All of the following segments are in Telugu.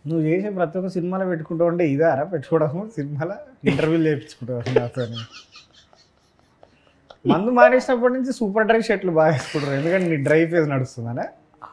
నువ్వు చేసే ప్రతి ఒక్క సినిమాలో పెట్టుకుంటూ ఉంటే ఇదారా పెట్టుకోవడము సినిమాలో ఇంటర్వ్యూలు చేయించుకుంటావు నాతో మందు మానేసినప్పటి నుంచి సూపర్ డ్రై షర్ట్లు బాగా వేసుకుంటారు ఎందుకంటే నీ డ్రై ఫేజ్ నడుస్తుందనే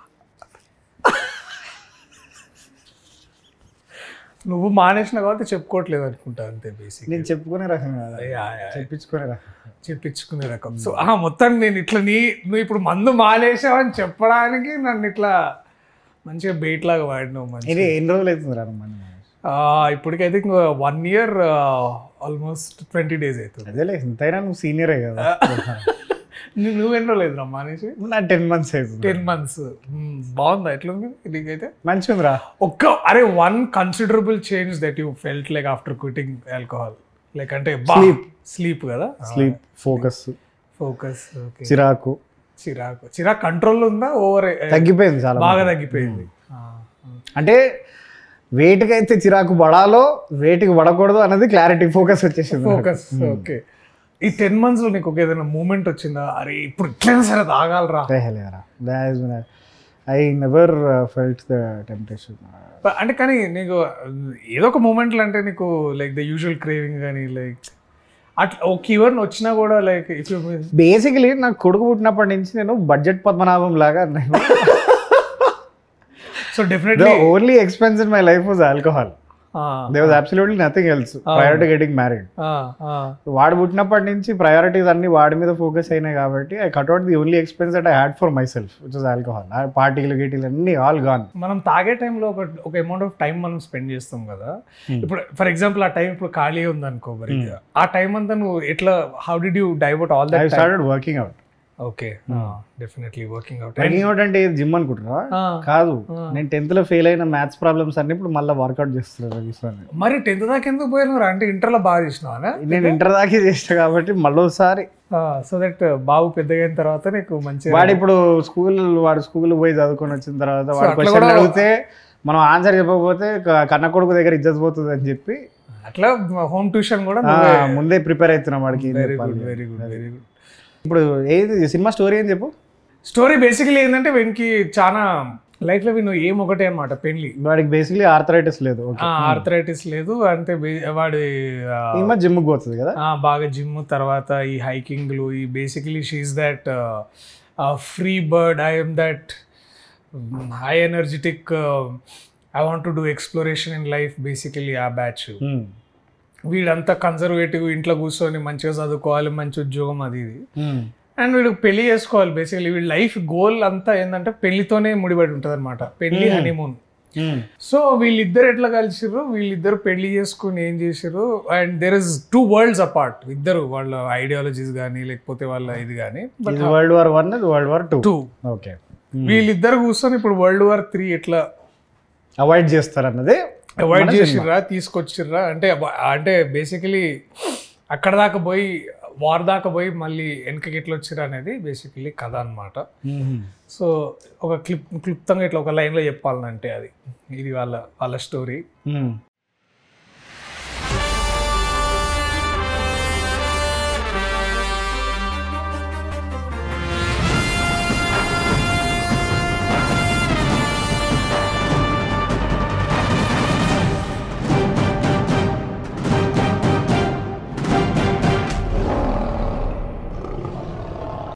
నువ్వు మానేసిన కాబట్టి చెప్పుకోవట్లేదు అనుకుంటా అంతే బేసిక్ నేను చెప్పుకునే రకం కదా చెప్పించుకునే రకం చెప్పించుకునే రకం సో ఆ మొత్తం నేను ఇట్లా నీ నువ్వు ఇప్పుడు మందు మానేసావని చెప్పడానికి నన్ను ఇట్లా మంచిగా బెయిట్ లాగా వాడినావు మంచి ఇది ఎన్ని రోజులు అవుతుంది రా మందు మానేసి? ఇప్పటికైతే ఇంకా one year almost twenty days అవుతుంది అదేలే ఎంతైనా నువ్వు సీనియరే కదా నువ్వు నువ్వు ఎన్నో లేదు రా మానేసి నా టెన్ మంత్స్ అవుతుంది టెన్ మంత్స్ బాగుందా ఎట్లా ఉంది నీకైతే మంచిగా ఉందిరా ఒక్క అరే one considerable change that you felt like after quitting alcohol like అంటే Sleep. స్లీప్ కదా స్లీప్ ఫోకస్ ఫోకస్ ఓకే చిరాకు చిరాకు చిరాకు కంట్రోల్ ఉందా ఓవర్ తగ్గిపోయింది చాలా బాగా తగ్గిపోయింది అంటే వేటికి అయితే చిరాకు పడాలో వేటికి పడకూడదు అన్నది క్లారిటీ ఫోకస్ వచ్చేసింది నాకు. ఫోకస్ ఓకే ఈ టెన్ మంత్స్ లో నీకు ఒక ఏదైనా మూమెంట్ వచ్చిందా అరే ఇప్పుడు ఇట్లైనా సరే తాగాలరా ఏ లేరా I never felt the temptation But అంటే కానీ నీకు ఏదో ఒక మూమెంట్లు అంటే నీకు లైక్ ద యూజువల్ క్రేవింగ్ కానీ లైక్ అట్లా ఒక ఈవెంట్ వచ్చినా కూడా లైక్ ఇఫ్ యూ బేసికలీ నాకు కొడుకు పుట్టినప్పటి నుంచి నేను బడ్జెట్ పద్మనాభం లాగా నేను so the definitely only expense in my life was alcohol they was absolutely nothing else priority getting married వాడు పుట్టినప్పటి నుంచి ప్రయారిటీస్ అన్ని వాడి మీద ఫోకస్ అయినాయి కాబట్టి I cut out the only expense that I had for myself which is alcohol పార్టీలు గీటీలు అన్ని ఆల్ గాన్ మనం తాగే టైంలో ఒక ఒక అమౌంట్ ఆఫ్ టైం మనం స్పెండ్ చేస్తాం కదా ఇప్పుడు ఫర్ ఎగ్జాంపుల్ ఆ టైం ఇప్పుడు ఖాళీ ఉంది అనుకో మరి ఆ టైం అంతా నువ్వు ఎట్లా how did you divert all I that started working out okay definitely working out working out అంటే జిమ్ అనుకుంటున్నావా కాదు నేను టెన్త్ లో ఫెయిల్ అయిన మ్యాథ్స్ ప్రాబ్లమ్స్ అన్ని ఇప్పుడు మళ్ళీ వర్కౌట్ చేస్తున్నాను కూర్చొని మరి టెన్త్ దాకా ఎందుకు పోయినారు అంటే ఇంటర్లో బాగా చేసినావా నేను ఇంటర్ దాకా చేసిన కాబట్టి మళ్ళీ ఒకసారి సో దట్ బాబు పెద్దగా అయిన తర్వాత నీకు మంచి వాడు ఇప్పుడు స్కూల్ వాడు స్కూల్ పోయి చదువుకొని వచ్చిన తర్వాత వాడు అట్లా క్వశ్చన్ కూడా- అడిగితే మనం ఆన్సర్ చెప్పకపోతే క- కన్న కొడుకు దగ్గర ఇజ్జత్ పోతుంది అని చెప్పి అట్లా హోమ్ ట్యూషన్ కూడా ఆ, ముందే ప్రిపేర్ అవుతున్నాం వాడికి ఏం వెరీ చెప్పాలి. Good very good very good ఇప్పుడు ఏది సినిమా స్టోరీ అని చెప్పు స్టోరీ బేసికలీ ఏంటంటే వెనక్కి చాలా లైఫ్ లో నువ్వు ఏం ఒకటే అనమాట పెళ్లి వాడికి బేసిక్లీ ఆర్థరైటిస్ లేదు ఓకే ఆర్థరైటిస్ లేదు అంటే బే- వాడి ఆ, ఈ మధ్య జిమ్కి పోతుంది కదా ఆ, బాగా జిమ్ తర్వాత ఈ హైకింగ్లు ఈ basically she's that free bird I'm that high energetic I want to do exploration in life basically ఆ బ్యాచ్ Hmm. వీడంతా కన్జర్వేటివ్ ఇంట్లో కూర్చొని మంచిగా చదువుకోవాలి మంచి ఉద్యోగం అది ఇది Hmm. అండ్ వీడు పెళ్లి చేసుకోవాలి బేసికలీ వీడి లైఫ్ గోల్ అంతా ఏంటంటే పెళ్లితోనే ముడిపడి ఉంటుంది అనమాట పెళ్లి హనీమూన్ Hmm. సో వీళ్ళిద్దరు ఎట్లా కలిసిర్రు వీళ్ళిద్దరు పెళ్లి చేసుకుని ఏం చేసిర్రు and there is two worlds apart ఇద్దరు వాళ్ళ ఐడియాలజీస్ కానీ లేకపోతే వాళ్ళ ఇది కానీ బట్ ఇది వరల్డ్ వార్ వన్ ఇది world war two two okay వీళ్ళిద్దరు కూర్చొని ఇప్పుడు వరల్డ్ వార్ త్రీ ఎట్లా అవాయిడ్ చేస్తారు అన్నది అవాయిడ్ చేసిర్రా తీసుకొచ్చిర్రా అంటే అంటే బేసికలీ అక్కడ దాకా పోయి వార్ దాకా పోయి మళ్ళీ వెనకకి ఎట్లా వచ్చిర్రా అనేది బేసికలీ కథ అన్నమాట సో ఒక క్లిప్ క్లుప్తంగా ఇట్లా ఒక లైన్లో చెప్పాలంటే అది ఇది వాళ్ళ వాళ్ళ స్టోరీ